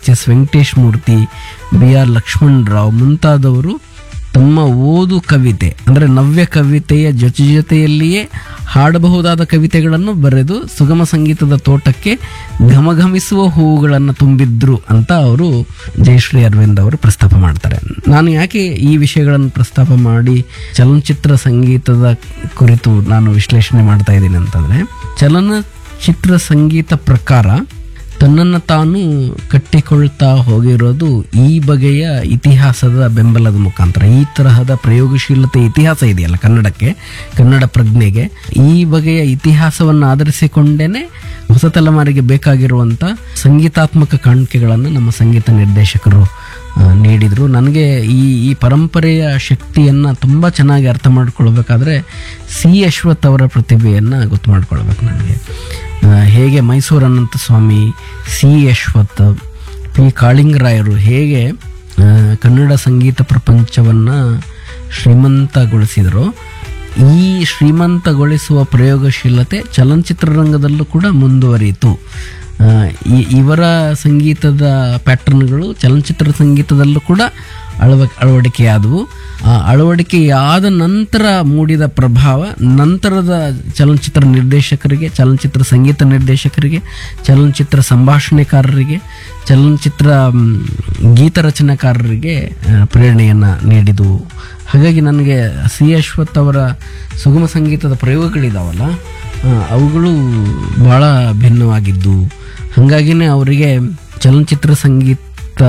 H S Venkatesh Murthy B R Lakshman Rao ಮುಂತಾದವರು ತಮ್ಮ ಓದು ಕವಿತೆ ಅಂದರೆ ನವ್ಯ ಕವಿತೆಯ ಜೊತೆ ಜೊತೆಯಲ್ಲಿಯೇ ಹಾಡಬಹುದಾದ ಕವಿತೆಗಳನ್ನು ಬರೆದು ಸುಗಮ ಸಂಗೀತದ ತೋಟಕ್ಕೆ ಘಮಘಮಿಸುವ ಹೂವುಗಳನ್ನು ತುಂಬಿದ್ರು ಅಂತ ಅವರು ಜಯಶ್ರೀ ಅರವಿಂದ್ ಅವರು ಪ್ರಸ್ತಾಪ ಮಾಡ್ತಾರೆ ನಾನು ಯಾಕೆ ಈ ವಿಷಯಗಳನ್ನು ಪ್ರಸ್ತಾಪ ಮಾಡಿ ಚಲನಚಿತ್ರ ಸಂಗೀತದ ಕುರಿತು ನಾನು ವಿಶ್ಲೇಷಣೆ ಮಾಡ್ತಾ ಇದ್ದೀನಿ ಅಂತಂದರೆ ಚಲನಚಿತ್ರ ಸಂಗೀತ ಪ್ರಕಾರ ತನ್ನನ್ನು ತಾನು ಕಟ್ಟಿಕೊಳ್ತಾ ಹೋಗಿರೋದು ಈ ಬಗೆಯ ಇತಿಹಾಸದ ಬೆಂಬಲದ ಮುಖಾಂತರ ಈ ತರಹದ ಪ್ರಯೋಗಶೀಲತೆ ಇತಿಹಾಸ ಇದೆಯಲ್ಲ ಕನ್ನಡಕ್ಕೆ ಕನ್ನಡ ಪ್ರಜ್ಞೆಗೆ ಈ ಬಗೆಯ ಇತಿಹಾಸವನ್ನು ಆಧರಿಸಿಕೊಂಡೇನೆ ಹೊಸ ತಲೆಮಾರಿಗೆ ಬೇಕಾಗಿರುವಂಥ ಸಂಗೀತಾತ್ಮಕ ಕಾಣಿಕೆಗಳನ್ನು ನಮ್ಮ ಸಂಗೀತ ನಿರ್ದೇಶಕರು ಆ, ನೀಡಿದರು ನನಗೆ ಈ ಈ ಪರಂಪರೆಯ ಶಕ್ತಿಯನ್ನು ತುಂಬ ಚೆನ್ನಾಗಿ ಅರ್ಥ ಮಾಡ್ಕೊಳ್ಬೇಕಾದ್ರೆ ಸಿ ಅಶ್ವಥ್ ಅವರ ಪ್ರತಿಭೆಯನ್ನು ಗೊತ್ತು ಮಾಡ್ಕೊಳ್ಬೇಕು ನನಗೆ ಆ, ಹೇಗೆ ಮೈಸೂರು ಅನಂತ ಸ್ವಾಮಿ ಸಿ ಅಶ್ವಥ್ ಪಿ ಕಾಳಿಂಗರಾಯರು ಹೇಗೆ ಆ, ಕನ್ನಡ ಸಂಗೀತ ಪ್ರಪಂಚವನ್ನು ಶ್ರೀಮಂತಗೊಳಿಸಿದರು ಈ ಶ್ರೀಮಂತಗೊಳಿಸುವ ಪ್ರಯೋಗಶೀಲತೆ ಚಲನಚಿತ್ರರಂಗದಲ್ಲೂ ಕೂಡ ಮುಂದುವರಿಯಿತು ಆ, ಈ- ಇವರ ಸಂಗೀತದ ಪ್ಯಾಟರ್ನ್ಗಳು ಚಲನಚಿತ್ರ ಸಂಗೀತದಲ್ಲೂ ಕೂಡ ಅಳವ ಅಳವಡಿಕೆಯಾದವು ಆ ಅಳವಡಿಕೆಯಾದ ನಂತರ ಮೂಡಿದ ಪ್ರಭಾವ ನಂತರದ ಚಲನಚಿತ್ರ ನಿರ್ದೇಶಕರಿಗೆ ಚಲನಚಿತ್ರ ಸಂಗೀತ ನಿರ್ದೇಶಕರಿಗೆ ಚಲನಚಿತ್ರ ಸಂಭಾಷಣೆಕಾರರಿಗೆ ಚಲನಚಿತ್ರ ಮ್, ಗೀತ ರಚನೆಕಾರರಿಗೆ ಆ, ಪ್ರೇರಣೆಯನ್ನು ನೀಡಿದವು ಹಾಗಾಗಿ ನನಗೆ ಸಿ ಅಶ್ವಥ್ ಅವರ ಸುಗಮ ಸಂಗೀತದ ಪ್ರಯೋಗಗಳಿದಾವಲ್ಲ ಆ, ಅವುಗಳು ಭಾಳ ಭಿನ್ನವಾಗಿದ್ದು ಹಾಗಾಗಿನೇ ಅವರಿಗೆ ಚಲನಚಿತ್ರ ಸಂಗೀತ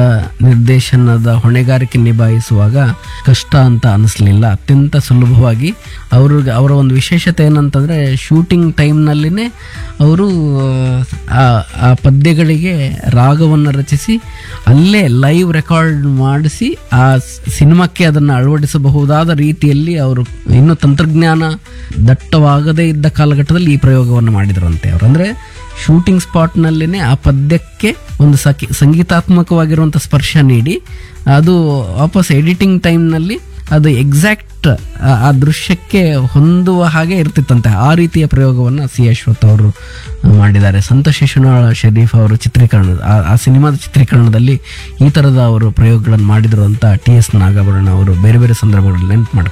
ನಿರ್ದೇಶನದ ಹೊಣೆಗಾರಿಕೆ ನಿಭಾಯಿಸುವಾಗ ಕಷ್ಟ ಅಂತ ಅನಿಸ್ಲಿಲ್ಲ ಅತ್ಯಂತ ಸುಲಭವಾಗಿ ಅವ್ರಿಗೆ ಅವರ ಒಂದು ವಿಶೇಷತೆ ಏನಂತಂದರೆ ಶೂಟಿಂಗ್ ಟೈಮ್ನಲ್ಲಿನೇ ಅವರು ಆ ಆ ಪದ್ಯಗಳಿಗೆ ರಾಗವನ್ನು ರಚಿಸಿ ಅಲ್ಲೇ ಲೈವ್ ರೆಕಾರ್ಡ್ ಮಾಡಿಸಿ ಆ ಸ್- ಸಿನಿಮಾಕ್ಕೆ ಅದನ್ನು ಅಳವಡಿಸಬಹುದಾದ ರೀತಿಯಲ್ಲಿ ಅವರು ಇನ್ನೂ ತಂತ್ರಜ್ಞಾನ ದಟ್ಟವಾಗದೇ ಇದ್ದ ಕಾಲಘಟ್ಟದಲ್ಲಿ ಈ ಪ್ರಯೋಗವನ್ನು ಮಾಡಿದರಂತೆ ಅವರು ಅಂದರೆ ಶೂಟಿಂಗ್ ಸ್ಪಾಟ್ನಲ್ಲಿನೇ ಆ ಪದ್ಯಕ್ಕೆ ಒಂದು ಸಖಿ ಸಂಗೀತಾತ್ಮಕವಾಗಿರುವಂಥ ಸ್ಪರ್ಶ ನೀಡಿ ಅದು ವಾಪಸ್ ಎಡಿಟಿಂಗ್ ಟೈಮ್ನಲ್ಲಿ ಅದು ಎಕ್ಸಾಕ್ಟ್ ಆ ದೃಶ್ಯಕ್ಕೆ ಹೊಂದುವ ಹಾಗೆ ಇರ್ತಿತ್ತಂತೆ ಆ ರೀತಿಯ ಪ್ರಯೋಗವನ್ನು ಸಿ ಅಶ್ವಥ್ ಅವರು ಮಾಡಿದ್ದಾರೆ ಸಂತೋಷ್ ಶಿಶುನಾಳ ಶರೀಫ್ ಅವರು ಚಿತ್ರೀಕರಣ ಆ- ಆ ಸಿನಿಮಾದ ಚಿತ್ರೀಕರಣದಲ್ಲಿ ಈ ಥರದ ಅವರು ಪ್ರಯೋಗಗಳನ್ನು ಮಾಡಿದರು ಅಂತ ಟಿ ಎಸ್ ನಾಗಾಭರಣ ಅವರು ಬೇರೆ ಬೇರೆ ಸಂದರ್ಭಗಳಲ್ಲಿ ನೆನಪು